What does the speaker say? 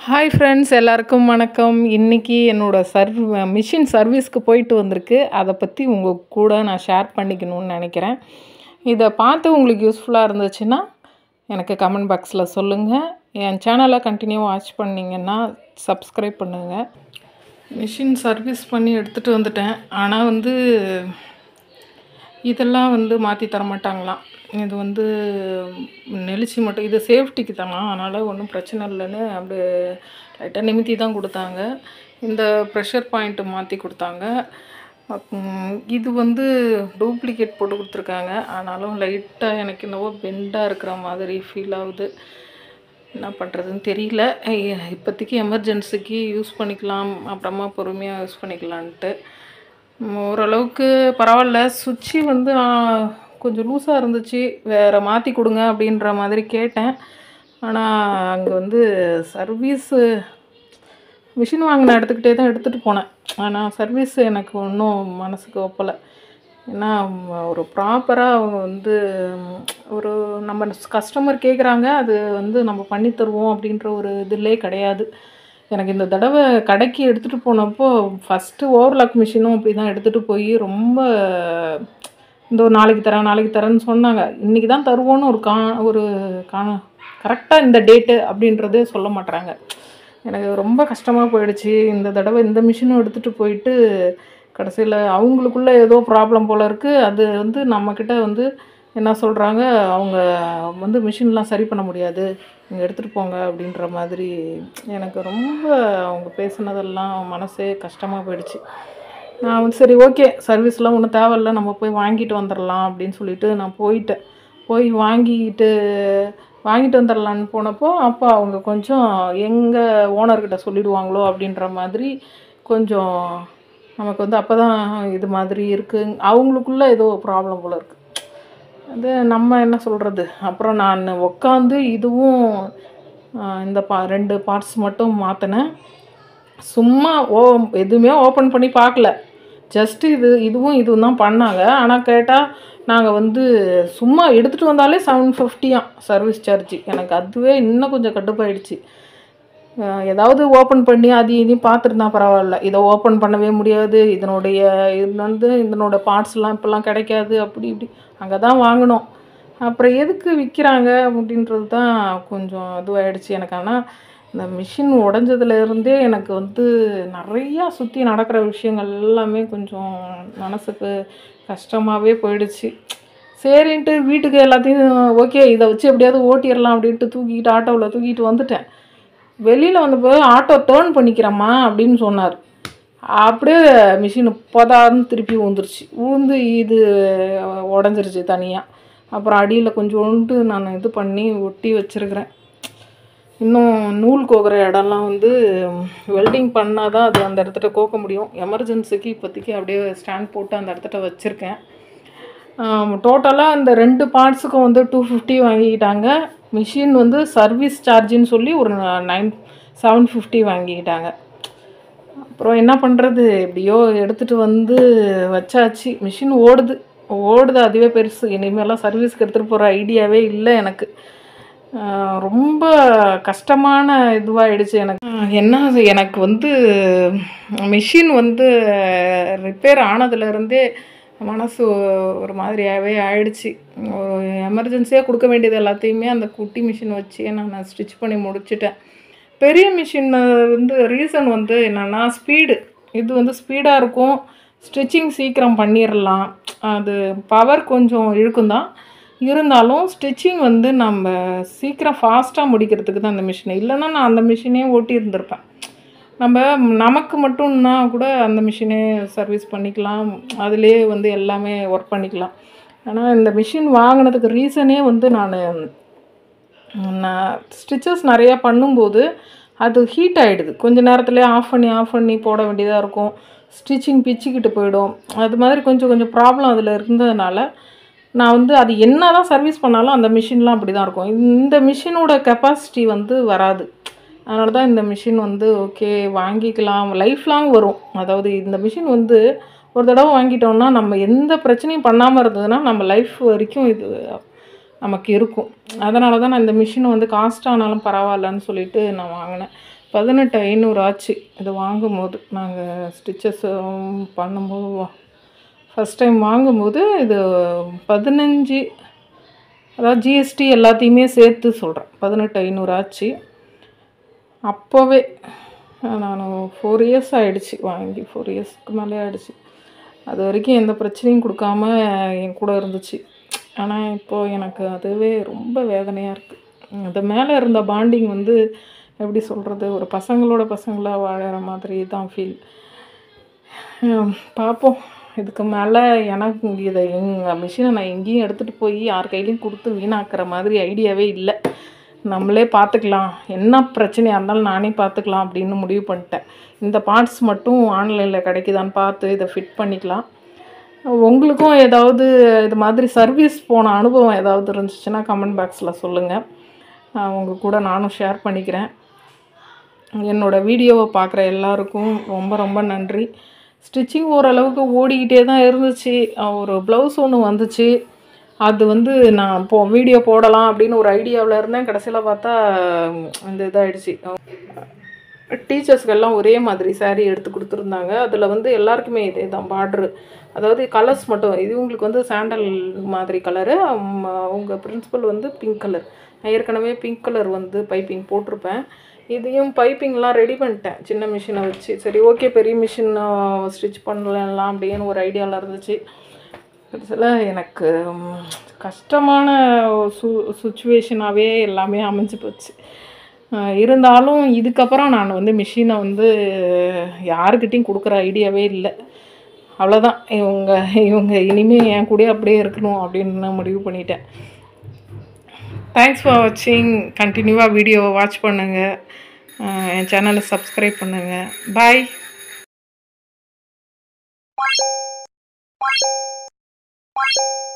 Hi friends எல்லாருக்கும் வணக்கம் இன்றைக்கி என்னோடய சர்வ் மிஷின் சர்வீஸ்க்கு போயிட்டு வந்திருக்கு அதை பற்றி உங்கள் கூட நான் ஷேர் பண்ணிக்கணும்னு நினைக்கிறேன் இதை பார்த்து உங்களுக்கு யூஸ்ஃபுல்லாக இருந்துச்சுன்னா எனக்கு கமெண்ட் பாக்ஸில் சொல்லுங்கள் என் சேனலை கண்டினியூ வாட்ச் பண்ணிங்கன்னா சப்ஸ்கிரைப் பண்ணுங்கள் மிஷின் சர்வீஸ் பண்ணி எடுத்துகிட்டு வந்துட்டேன் ஆனால் வந்து இதெல்லாம் வந்து மாற்றி தர மாட்டாங்களாம் இது வந்து நெளிச்சு மட்டும் இது சேஃப்டிக்கு தானா அதனால் ஒன்றும் பிரச்சனை இல்லைன்னு அப்படியே லைட்டாக நிமித்தி தான் கொடுத்தாங்க இந்த ப்ரெஷர் பாயிண்ட்டு மாற்றி கொடுத்தாங்க உம், இது வந்து டூப்ளிகேட் போட்டு கொடுத்துருக்காங்க ஆனாலும் லைட்டாக எனக்கு என்னவோ பெண்டாக இருக்கிற மாதிரி ஃபீல் ஆகுது என்ன பண்ணுறதுன்னு தெரியல ஐ- இப்போதைக்கு எமர்ஜென்சிக்கு யூஸ் பண்ணிக்கலாம் அப்புறமா பொறுமையாக யூஸ் பண்ணிக்கலான்ட்டு ம், ஓரளவுக்கு பரவாயில்ல சுவிட்சு வந்து ஆ, கொஞ்சம் லூஸாக இருந்துச்சு வேறு மாற்றி கொடுங்க அப்படின்ற மாதிரி கேட்டேன் ஆனால் அங்கே வந்து சர்வீஸு மிஷின் வாங்கின இடத்துக்கிட்டே தான் எடுத்துகிட்டு போனேன் ஆனால் சர்வீஸ் எனக்கு ஒன்றும் மனசுக்கு ஒப்பலை ஏன்னா ம், ஒரு ப்ராப்பராக அவங்க வந்து ம், ஒரு நம்ம கஸ்டமர் கேட்குறாங்க அது வந்து நம்ம பண்ணி தருவோம் அப்படின்ற ஒரு இதிலே கிடையாது எனக்கு இந்த தடவை கடைக்கு எடுத்துகிட்டு போனப்போ ஃபஸ்ட்டு ஓவர்லாக் மிஷினும் அப்படி தான் எடுத்துகிட்டு போய் ரொம்ப இந்த ஒரு நாளைக்கு தரேன் நாளைக்கு தரேன்னு சொன்னாங்க இன்றைக்கி தான் தருவோன்னு ஒரு கா ஒரு கா கரெக்டாக இந்த டேட்டு அப்படின்றதே சொல்ல மாட்றாங்க எனக்கு ரொம்ப கஷ்டமாக போயிடுச்சு இந்த தடவை இந்த மிஷினும் எடுத்துகிட்டு போயிட்டு கடைசியில் அவங்களுக்குள்ள ஏதோ ப்ராப்ளம் போல் இருக்குது அது வந்து நம்மக்கிட்ட வந்து என்ன சொல்கிறாங்க அவங்க வந்து மிஷின்லாம் சரி பண்ண முடியாது நீங்கள் எடுத்துகிட்டு போங்க அப்படின்ற மாதிரி எனக்கு ரொம்ப அவங்க பேசுனதெல்லாம் மனசே கஷ்டமாக போயிடுச்சு நான் வந்து சரி ஓகே சர்வீஸ்லாம் ஒன்றும் தேவையில்ல நம்ம போய் வாங்கிட்டு வந்துடலாம் அப்படின்னு சொல்லிட்டு நான் போயிட்டேன் போய் வாங்கிட்டு வாங்கிட்டு வந்துடலான்னு போனப்போ அப்போ அவங்க கொஞ்சம் எங்கள் ஓனர்கிட்ட சொல்லிடுவாங்களோ அப்படின்ற மாதிரி கொஞ்சம் நமக்கு வந்து அப்போ தான் இது மாதிரி இருக்குது அவங்களுக்குள்ள ஏதோ ப்ராப்ளம் போல் இருக்குது அது நம்ம என்ன சொல்கிறது அப்புறம் நான் உட்காந்து இதுவும் ஆஹ், இந்த பா ரெண்டு பார்ட்ஸ் மட்டும் மாற்றினேன் சும்மா ஓ எதுவுமே ஓப்பன் பண்ணி பார்க்கல ஜஸ்ட் இது இதுவும் இதுவும் தான் பண்ணாங்க ஆனால் கேட்டால் நாங்கள் வந்து சும்மா எடுத்துகிட்டு வந்தாலே செவன் ஃபிஃப்டியாம் சர்வீஸ் சார்ஜ் எனக்கு அதுவே இன்னும் கொஞ்சம் கட்டுப்பாயிடுச்சு அஹ் ஏதாவது ஓப்பன் பண்ணி அது இதையும் பார்த்துருந்தா பரவாயில்ல இதை ஓப்பன் பண்ணவே முடியாது இதனுடைய இது வந்து இதனோட பார்ட்ஸ்லாம் இப்போல்லாம் கிடைக்காது அப்படி இப்படி அங்கே தான் வாங்கினோம் அப்புறம் எதுக்கு விற்கிறாங்க அப்படின்றது தான் கொஞ்சம் இதுவாகிடுச்சு எனக்கு ஆனால் இந்த மிஷின் உடஞ்சதுலேருந்தே எனக்கு வந்து நிறையா சுற்றி நடக்கிற விஷயங்கள் எல்லாமே கொஞ்சம் மனசுக்கு கஷ்டமாகவே போயிடுச்சு சரின்ட்டு வீட்டுக்கு எல்லாத்தையும் ஓகே இதை வச்சு எப்படியாவது ஓட்டிடலாம் அப்படின்ட்டு தூக்கிட்டு ஆட்டோவில் தூக்கிட்டு வந்துட்டேன் வெளியில் வந்தப்போ ஆட்டோ டேர்ன் பண்ணிக்கிறேம்மா அப்படின்னு சொன்னார் அப்படியே மிஷின் பொதார்னு திருப்பி விழுந்துருச்சு விழுந்து இது உடஞ்சிருச்சு தனியாக அப்புறம் அடியில் கொஞ்சோண்டு நான் இது பண்ணி ஒட்டி வச்சுருக்கிறேன் இன்னும் நூல் கோக்குற இடம்லாம் வந்து வெல்டிங் பண்ணால் தான் அது அந்த இடத்துல கோக்க முடியும் எமர்ஜென்சிக்கு இப்போதைக்கு அப்படியே ஸ்டாண்ட் போட்டு அந்த இடத்துல வச்சுருக்கேன் டோட்டலாக இந்த ரெண்டு பார்ட்ஸுக்கும் வந்து டூ ஃபிஃப்டி வாங்கிக்கிட்டாங்க மிஷின் வந்து சர்வீஸ் சார்ஜுன்னு சொல்லி ஒரு நைன் செவன் ஃபிஃப்டி வாங்கிக்கிட்டாங்க அப்புறம் என்ன பண்ணுறது எப்படியோ எடுத்துகிட்டு வந்து வச்சாச்சு மிஷின் ஓடுது ஓடுது அதுவே பெருசு இனிமேலாம் சர்வீஸ்க்கு எடுத்துகிட்டு போகிற ஐடியாவே இல்லை எனக்கு ஆஹ் ரொம்ப கஷ்டமான இதுவாகிடுச்சு எனக்கு ஆஹ் என்ன அது, எனக்கு வந்து மிஷின் வந்து ரிப்பேர் ஆனதுலேருந்தே மனசு ஒரு மாதிரியாகவே ஆயிடுச்சு ஒரு எமர்ஜென்சியாக கொடுக்க வேண்டியது எல்லாத்தையுமே அந்த குட்டி மிஷின் வச்சு நான் ஸ்டிச் பண்ணி முடிச்சிட்டேன் பெரிய மிஷின் வந்து ரீசன் வந்து என்னென்னா ஸ்பீடு இது வந்து ஸ்பீடாக இருக்கும் ஸ்டிச்சிங் சீக்கிரம் பண்ணிடலாம் அது பவர் கொஞ்சம் இழுக்கும் தான் இருந்தாலும் ஸ்டிச்சிங் வந்து நம்ம சீக்கிரம் ஃபாஸ்ட்டாக முடிக்கிறதுக்கு தான் அந்த மிஷின் இல்லைன்னா நான் அந்த மிஷினே ஓட்டி இருந்திருப்பேன் நம்ம நமக்கு மட்டும்னா கூட அந்த மிஷினே சர்வீஸ் பண்ணிக்கலாம் அதிலே வந்து எல்லாமே ஒர்க் பண்ணிக்கலாம் ஆனால் இந்த மிஷின் வாங்கினதுக்கு ரீசனே வந்து நான் நான் ஸ்டிச்சஸ் நிறையா பண்ணும்போது அது ஹீட் ஆகிடுது கொஞ்ச நேரத்துலேயே ஆஃப் பண்ணி ஆஃப் பண்ணி போட வேண்டியதாக இருக்கும் ஸ்டிச்சிங் பிச்சுக்கிட்டு போயிடும் அது மாதிரி கொஞ்சம் கொஞ்சம் ப்ராப்ளம் அதில் இருந்ததுனால நான் வந்து அது என்ன தான் சர்வீஸ் பண்ணாலும் அந்த மிஷின்லாம் அப்படி தான் இருக்கும் இந்த மிஷினோட கெப்பாசிட்டி வந்து வராது அதனால தான் இந்த மிஷின் வந்து ஓகே வாங்கிக்கலாம் லைஃப் லாங் வரும் அதாவது இந்த மிஷின் வந்து ஒரு தடவை வாங்கிட்டோம்னா நம்ம எந்த பிரச்சனையும் பண்ணாமல் இருந்ததுன்னா நம்ம லைஃப் வரைக்கும் இது நமக்கு இருக்கும் அதனால தான் நான் இந்த மிஷினை வந்து காஸ்ட் ஆனாலும் பரவாயில்லன்னு சொல்லிட்டு நான் வாங்கினேன் பதினெட்டு ஐநூறு ஆச்சு இது வாங்கும்போது நாங்கள் ஸ்டிச்சஸ் பண்ணும்போது ஃபஸ்ட் டைம் வாங்கும்போது இது பதினஞ்சு அதாவது ஜிஎஸ்டி எல்லாத்தையுமே சேர்த்து சொல்கிறேன் பதினெட்டு ஐநூறு ஆச்சு அப்போவே நான் ஃபோர் இயர்ஸ் ஆகிடுச்சு வாங்கி ஃபோர் இயர்ஸ்க்கு மேலே ஆகிடுச்சு அது வரைக்கும் எந்த பிரச்சனையும் கொடுக்காம என் கூட இருந்துச்சு ஆனால் இப்போது எனக்கு அதுவே ரொம்ப வேதனையாக இருக்குது அது மேலே இருந்த பாண்டிங் வந்து எப்படி சொல்கிறது ஒரு பசங்களோட பசங்களாக வாழற மாதிரி தான் ஃபீல் பார்ப்போம் இதுக்கு மேலே எனக்கு இதை எங்கள் மிஷினை நான் எங்கேயும் எடுத்துகிட்டு போய் யார் கையிலையும் கொடுத்து வீணாக்குற மாதிரி ஐடியாவே இல்லை நம்மளே பார்த்துக்கலாம் என்ன பிரச்சனையாக இருந்தாலும் நானே பார்த்துக்கலாம் அப்படின்னு முடிவு பண்ணிட்டேன் இந்த பார்ட்ஸ் மட்டும் ஆன்லைனில் கிடைக்குதான்னு பார்த்து இதை ஃபிட் பண்ணிக்கலாம் உங்களுக்கும் ஏதாவது இது மாதிரி சர்வீஸ் போன அனுபவம் ஏதாவது இருந்துச்சுன்னா கமெண்ட் பாக்ஸில் சொல்லுங்கள் உங்கள் கூட நானும் ஷேர் பண்ணிக்கிறேன் என்னோடய வீடியோவை பார்க்குற எல்லாருக்கும் ரொம்ப ரொம்ப நன்றி ஸ்டிச்சிங் ஓரளவுக்கு ஓடிக்கிட்டே தான் இருந்துச்சு ஒரு ப்ளவுஸ் ஒன்று வந்துச்சு அது வந்து நான் இப்போ வீடியோ போடலாம் அப்படின்னு ஒரு ஐடியாவில் இருந்தேன் கடைசியில் பார்த்தா இந்த இதாகிடுச்சு டீச்சர்ஸ்க்கெல்லாம் ஒரே மாதிரி சாரீ எடுத்து கொடுத்துருந்தாங்க அதில் வந்து எல்லாருக்குமே இதே தான் பார்ட்ரு அதாவது கலர்ஸ் மட்டும் இது உங்களுக்கு வந்து சாண்டல் மாதிரி கலரு உங்கள் பிரின்சிபல் வந்து பிங்க் கலர் நான் ஏற்கனவே பிங்க் கலர் வந்து பைப்பிங் போட்டிருப்பேன் இதையும் பைப்பிங்லாம் ரெடி பண்ணிட்டேன் சின்ன மிஷினை வச்சு சரி ஓகே பெரிய மிஷின் ஸ்டிச் பண்ணலாம் அப்படின்னு ஒரு ஐடியாவில் இருந்துச்சு கடைசியில் எனக்கு கஷ்டமான சு சுச்சுவேஷனாகவே எல்லாமே அமைஞ்சு போச்சு இருந்தாலும் இதுக்கப்புறம் நான் வந்து மிஷினை வந்து யாருக்கிட்டையும் கொடுக்குற ஐடியாவே இல்லை அவ்வளோதான் இவங்க இவங்க இனிமேல் என் கூட அப்படியே இருக்கணும் அப்படின்னு முடிவு பண்ணிட்டேன் தேங்க்ஸ் ஃபார் வாட்சிங் கண்டினியூவாக வீடியோவை வாட்ச் பண்ணுங்கள் என் சேனலை சப்ஸ்கிரைப் பண்ணுங்கள் பாய் Thank you.